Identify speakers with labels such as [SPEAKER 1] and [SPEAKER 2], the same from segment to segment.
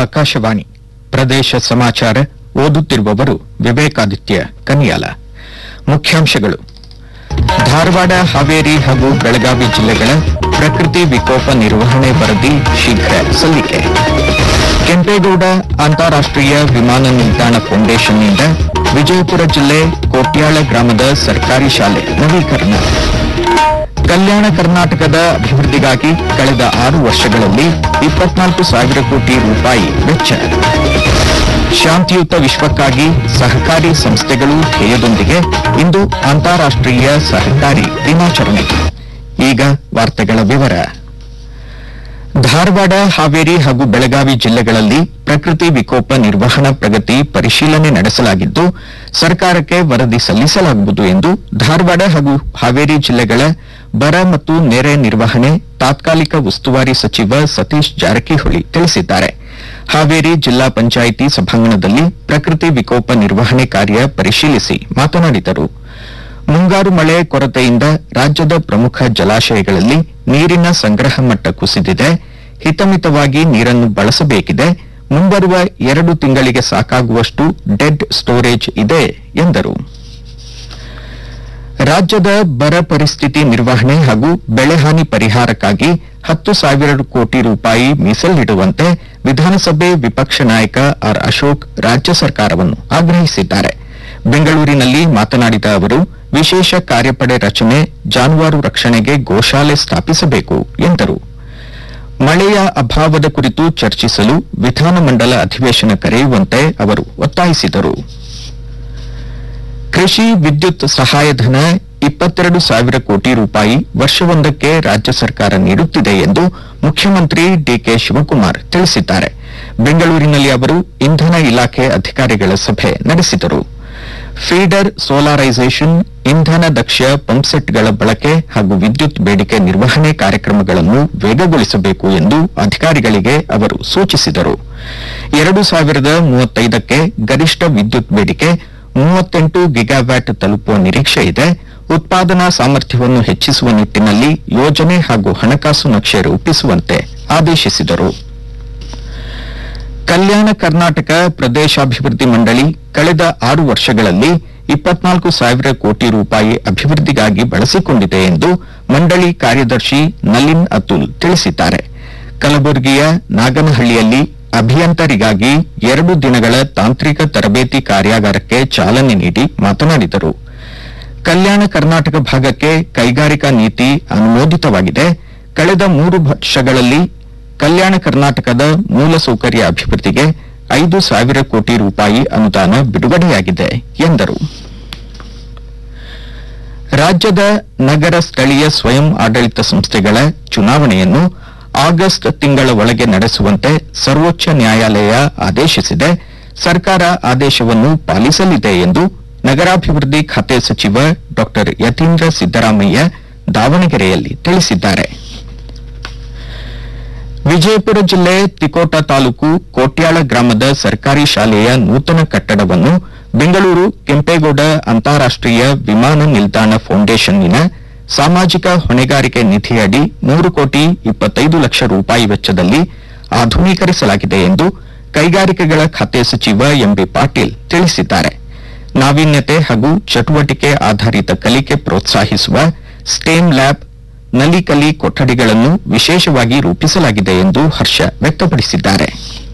[SPEAKER 1] ಆಕಾಶವಾಣಿ ಪ್ರದೇಶ ಸಮಾಚಾರ ಓದುತ್ತಿರುವವರು ವಿವೇಕಾದಿತ್ಯ ಕನಿಯಾಲ ಮುಖ್ಯಾಂಶಗಳು ಧಾರವಾಡ ಹಾವೇರಿ ಹಾಗೂ ಬೆಳಗಾವಿ ಜಿಲ್ಲೆಗಳ ಪ್ರಕೃತಿ ವಿಕೋಪ ನಿರ್ವಹಣೆ ವರದಿ ಶೀಘ್ರ ಸಲ್ಲಿಕೆ ಕೆಂಪೇಗೌಡ ಅಂತಾರಾಷ್ಟ್ರೀಯ ವಿಮಾನ ನಿಲ್ದಾಣ ಫೌಂಡೇಶನ್ನಿಂದ ವಿಜಯಪುರ ಜಿಲ್ಲೆ ಕೋಟ್ಯಾಳ ಗ್ರಾಮದ ಸರ್ಕಾರಿ ಶಾಲೆ ನವೀಕರಣ ಕಲ್ಯಾಣ ಕರ್ನಾಟಕದ ಅಭಿವೃದ್ಧಿಗಾಗಿ ಕಳೆದ ಆರು ವರ್ಷಗಳಲ್ಲಿ ಇಪ್ಪತ್ನಾಲ್ಕು ಸಾವಿರ ಕೋಟಿ ರೂಪಾಯಿ ವೆಚ್ಚ ಶಾಂತಿಯುತ ವಿಶ್ವಕ್ಕಾಗಿ ಸಹಕಾರಿ ಸಂಸ್ಥೆಗಳು ಧ್ಯೇಯದೊಂದಿಗೆ ಇಂದು ಅಂತಾರಾಷ್ಟ್ರೀಯ ಸಹಕಾರಿ ದಿನಾಚರಣೆ ಈಗ ವಾರ್ತೆಗಳ ವಿವರ ಧಾರವಾಡ ಹಾವೇರಿ ಹಾಗೂ ಬೆಳಗಾವಿ ಜಿಲ್ಲೆಗಳಲ್ಲಿ ಪ್ರಕೃತಿ ವಿಕೋಪ ನಿರ್ವಹಣಾ ಪ್ರಗತಿ ಪರಿಶೀಲನೆ ನಡೆಸಲಾಗಿದ್ದು ಸರ್ಕಾರಕ್ಕೆ ವರದಿ ಸಲ್ಲಿಸಲಾಗುವುದು ಎಂದು ಧಾರವಾಡ ಹಾಗೂ ಹಾವೇರಿ ಜಿಲ್ಲೆಗಳ ಬರ ಮತ್ತು ನೆರೆ ನಿರ್ವಹಣೆ ತಾತ್ಕಾಲಿಕ ಉಸ್ತುವಾರಿ ಸಚಿವ ಸತೀಶ್ ಜಾರಕಿಹೊಳಿ ತಿಳಿಸಿದ್ದಾರೆ ಹಾವೇರಿ ಜಿಲ್ಲಾ ಪಂಚಾಯಿತಿ ಸಭಾಂಗಣದಲ್ಲಿ ಪ್ರಕೃತಿ ವಿಕೋಪ ನಿರ್ವಹಣೆ ಕಾರ್ಯ ಪರಿಶೀಲಿಸಿ ಮಾತನಾಡಿದರು ಮುಂಗಾರು ಮಳೆ ಕೊರತೆಯಿಂದ ರಾಜ್ಯದ ಪ್ರಮುಖ ಜಲಾಶಯಗಳಲ್ಲಿ ನೀರಿನ ಸಂಗ್ರಹ ಮಟ್ಟ ಕುಸಿದಿದೆ ಹಿತಮಿತವಾಗಿ ನೀರನ್ನು ಬಳಸಬೇಕಿದೆ ಮುಂಬರುವ ಎರಡು ತಿಂಗಳಿಗೆ ಸಾಕಾಗುವಷ್ಟು ಡೆಡ್ ಸ್ಟೋರೇಜ್ ಇದೆ ಎಂದರು ರಾಜ್ಯದ ಬರ ಪರಿಸ್ಥಿತಿ ನಿರ್ವಹಣೆ ಹಾಗೂ ಬೆಳೆಹಾನಿ ಪರಿಹಾರಕ್ಕಾಗಿ ಹತ್ತು ಸಾವಿರ ಕೋಟಿ ರೂಪಾಯಿ ಮೀಸಲಿಡುವಂತೆ ವಿಧಾನಸಭೆ ವಿಪಕ್ಷ ನಾಯಕ ಆರ್ ಅಶೋಕ್ ರಾಜ್ಯ ಸರ್ಕಾರವನ್ನು ಆಗ್ರಹಿಸಿದ್ದಾರೆ ಬೆಂಗಳೂರಿನಲ್ಲಿ ಮಾತನಾಡಿದ ಅವರು ವಿಶೇಷ ಕಾರ್ಯಪಡೆ ರಚನೆ ಜಾನುವಾರು ರಕ್ಷಣೆಗೆ ಗೋಶಾಲೆ ಸ್ಥಾಪಿಸಬೇಕು ಎಂದರು ಮಳೆಯ ಅಭಾವದ ಕುರಿತು ಚರ್ಚಿಸಲು ವಿಧಾನಮಂಡಲ ಅಧಿವೇಶನ ಕರೆಯುವಂತೆ ಅವರು ಒತ್ತಾಯಿಸಿದರು ಕೃಷಿ ವಿದ್ಯುತ್ ಸಹಾಯಧನ ಇಪ್ಪತ್ತೆರಡು ಸಾವಿರ ಕೋಟಿ ರೂಪಾಯಿ ವರ್ಷವೊಂದಕ್ಕೆ ರಾಜ್ಯ ಸರ್ಕಾರ ನೀಡುತ್ತಿದೆ ಎಂದು ಮುಖ್ಯಮಂತ್ರಿ ಡಿಕೆ ಶಿವಕುಮಾರ್ ತಿಳಿಸಿದ್ದಾರೆ ಬೆಂಗಳೂರಿನಲ್ಲಿ ಅವರು ಇಂಧನ ಇಲಾಖೆ ಅಧಿಕಾರಿಗಳ ಸಭೆ ನಡೆಸಿದರು ಫೀಡರ್ ಸೋಲಾರೈಸೇಷನ್ ಇಂಧನ ದಕ್ಷ ಪಂಪ್ಸೆಟ್ಗಳ ಬಳಕೆ ಹಾಗೂ ವಿದ್ಯುತ್ ಬೇಡಿಕೆ ನಿರ್ವಹಣೆ ಕಾರ್ಯಕ್ರಮಗಳನ್ನು ವೇಗಗೊಳಿಸಬೇಕು ಎಂದು ಅಧಿಕಾರಿಗಳಿಗೆ ಅವರು ಸೂಚಿಸಿದರು ಎರಡು ಸಾವಿರದ ಮೂವತ್ತೈದಕ್ಕೆ ಗರಿಷ್ಠ ವಿದ್ಯುತ್ ಬೇಡಿಕೆ ಮೂವತ್ತೆಂಟು ಗಿಗಾವ್ಯಾಟ್ ತಲುಪುವ ನಿರೀಕ್ಷೆ ಇದೆ ಉತ್ಪಾದನಾ ಸಾಮರ್ಥ್ಯವನ್ನು ಹೆಚ್ಚಿಸುವ ನಿಟ್ಟಿನಲ್ಲಿ ಯೋಜನೆ ಹಾಗೂ ಹಣಕಾಸು ನಕ್ಷೆ ರೂಪಿಸುವಂತೆ ಆದೇಶಿಸಿದರು ಕಲ್ಯಾಣ ಕರ್ನಾಟಕ ಪ್ರದೇಶಾಭಿವೃದ್ಧಿ ಮಂಡಳಿ ಕಳೆದ ಆರು ವರ್ಷಗಳಲ್ಲಿ ಇಪ್ಪತ್ನಾಲ್ಕು ಸಾವಿರ ಕೋಟಿ ರೂಪಾಯಿ ಅಭಿವೃದ್ಧಿಗಾಗಿ ಬಳಸಿಕೊಂಡಿದೆ ಎಂದು ಮಂಡಳಿ ಕಾರ್ಯದರ್ಶಿ ನಲಿನ್ ಅತುಲ್ ತಿಳಿಸಿದ್ದಾರೆ ಕಲಬುರಗಿಯ ನಾಗನಹಳ್ಳಿಯಲ್ಲಿ ಅಭಿಯಂತರಿಗಾಗಿ ಎರಡು ದಿನಗಳ ತಾಂತ್ರಿಕ ತರಬೇತಿ ಕಾರ್ಯಾಗಾರಕ್ಕೆ ಚಾಲನೆ ನೀಡಿ ಮಾತನಾಡಿದರು ಕಲ್ಯಾಣ ಕರ್ನಾಟಕ ಭಾಗಕ್ಕೆ ಕೈಗಾರಿಕಾ ನೀತಿ ಅನುಮೋದಿತವಾಗಿದೆ ಕಳೆದ ಮೂರು ವರ್ಷಗಳಲ್ಲಿ ಕಲ್ಯಾಣ ಕರ್ನಾಟಕದ ಮೂಲಸೌಕರ್ಯ ಅಭಿವೃದ್ಧಿಗೆ ಐದು ಸಾವಿರ ಕೋಟಿ ರೂಪಾಯಿ ಅನುದಾನ ಬಿಡುಗಡೆಯಾಗಿದೆ ಎಂದರು ರಾಜ್ಯದ ನಗರ ಸ್ಥಳೀಯ ಸ್ವಯಂ ಆಡಳಿತ ಸಂಸ್ಥೆಗಳ ಚುನಾವಣೆಯನ್ನು ಆಗಸ್ಟ್ ತಿಂಗಳ ಒಳಗೆ ನಡೆಸುವಂತೆ ಸರ್ವೋಚ್ಚ ನ್ಯಾಯಾಲಯ ಆದೇಶಿಸಿದೆ ಸರ್ಕಾರ ಆದೇಶವನ್ನು ಪಾಲಿಸಲಿದೆ ಎಂದು ನಗರಾಭಿವೃದ್ಧಿ ಖಾತೆ ಸಚಿವ ಡಾ ಯತೀಂದ್ರ ಸಿದ್ದರಾಮಯ್ಯ ದಾವಣಗೆರೆಯಲ್ಲಿ ತಿಳಿಸಿದ್ದಾರೆ ವಿಜಯಪುರ ಜಿಲ್ಲೆ ತಿಕೋಟ ತಾಲೂಕು ಕೋಟ್ಯಾಳ ಗ್ರಾಮದ ಸರ್ಕಾರಿ ಶಾಲೆಯ ನೂತನ ಕಟ್ಟಡವನ್ನು ಬೆಂಗಳೂರು ಕೆಂಪೇಗೌಡ ಅಂತಾರಾಷ್ಟ್ರೀಯ ವಿಮಾನ ನಿಲ್ದಾಣ ಫೌಂಡೇಶನ್ನಿನ ಸಾಮಾಜಿಕ ಹೊಣೆಗಾರಿಕೆ ನಿಧಿಯಡಿ ಮೂರು ಕೋಟಿ ಇಪ್ಪತ್ತೈದು ಲಕ್ಷ ರೂಪಾಯಿ ವೆಚ್ಚದಲ್ಲಿ ಆಧುನೀಕರಿಸಲಾಗಿದೆ ಎಂದು ಕೈಗಾರಿಕೆಗಳ ಖಾತೆ ಸಚಿವ ಎಂಬಿ ಪಾಟೀಲ್ ತಿಳಿಸಿದ್ದಾರೆ ನಾವೀನ್ಯತೆ ಹಾಗೂ ಚಟುವಟಿಕೆ ಆಧಾರಿತ ಕಲಿಕೆ ಪ್ರೋತ್ಸಾಹಿಸುವ ಸ್ಟೇಮ್ ಲ್ಯಾಬ್ ನಲಿಕಲಿ ಕೊಠಡಿಗಳನ್ನು ವಿಶೇಷವಾಗಿ ರೂಪಿಸಲಾಗಿದೆ ಎಂದು ಹರ್ಷ ವ್ಯಕ್ತಪಡಿಸಿದ್ದಾರೆ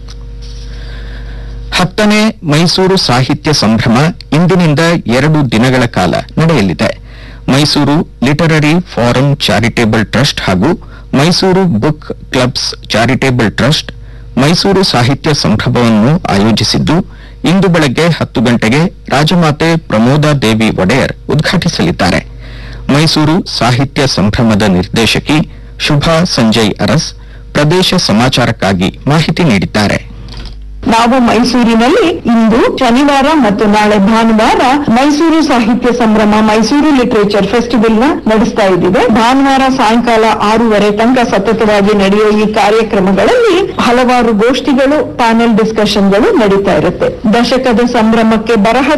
[SPEAKER 1] ಹತ್ತನೇ ಮೈಸೂರು ಸಾಹಿತ್ಯ ಸಂಭ್ರಮ ಇಂದಿನಿಂದ ಎರಡು ದಿನಗಳ ಕಾಲ ನಡೆಯಲಿದೆ Mysuru literary forum charitable trust ಹಾಗೂ Mysuru book clubs charitable trust Mysuru ಸಾಹಿತ್ಯ ಸಂಭ್ರಮವನ್ನು ಆಯೋಜಿಸಿದ್ದು ಇಂದು ಬೆಳಗ್ಗೆ ಹತ್ತು ಗಂಟೆಗೆ ರಾಜಮಾತೆ ಪ್ರಮೋದಾ ದೇವಿ ಒಡೆಯರ್ ಉದ್ಘಾಟಿಸಲಿದ್ದಾರೆ ಮೈಸೂರು ಸಾಹಿತ್ಯ ಸಂಭ್ರಮದ ನಿರ್ದೇಶಕಿ ಶುಭಾ ಸಂಜಯ್ ಅರಸ್ ಪ್ರದೇಶ ಸಮಾಚಾರಕ್ಕಾಗಿ ಮಾಹಿತಿ ನೀಡಿದ್ದಾರೆ
[SPEAKER 2] ನಾವು ಮೈಸೂರಿನಲ್ಲಿ ಇಂದು ಶನಿವಾರ ಮತ್ತು ನಾಳೆ ಭಾನುವಾರ ಮೈಸೂರು ಸಾಹಿತ್ಯ ಸಂಭ್ರಮ ಮೈಸೂರು ಲಿಟರೇಚರ್ ಫೆಸ್ಟಿವಲ್ ನ ನಡೆಸ್ತಾ ಇದ್ದೀವಿ ಭಾನುವಾರ ಸಾಯಂಕಾಲ ಆರೂವರೆ ತನಕ ಸತತವಾಗಿ ನಡೆಯುವ ಈ ಕಾರ್ಯಕ್ರಮಗಳಲ್ಲಿ ಹಲವಾರು ಗೋಷ್ಠಿಗಳು ಪ್ಯಾನೆಲ್ ಡಿಸ್ಕಷನ್ಗಳು ನಡೀತಾ ಇರುತ್ತೆ ದಶಕದ ಸಂಭ್ರಮಕ್ಕೆ ಬರಹ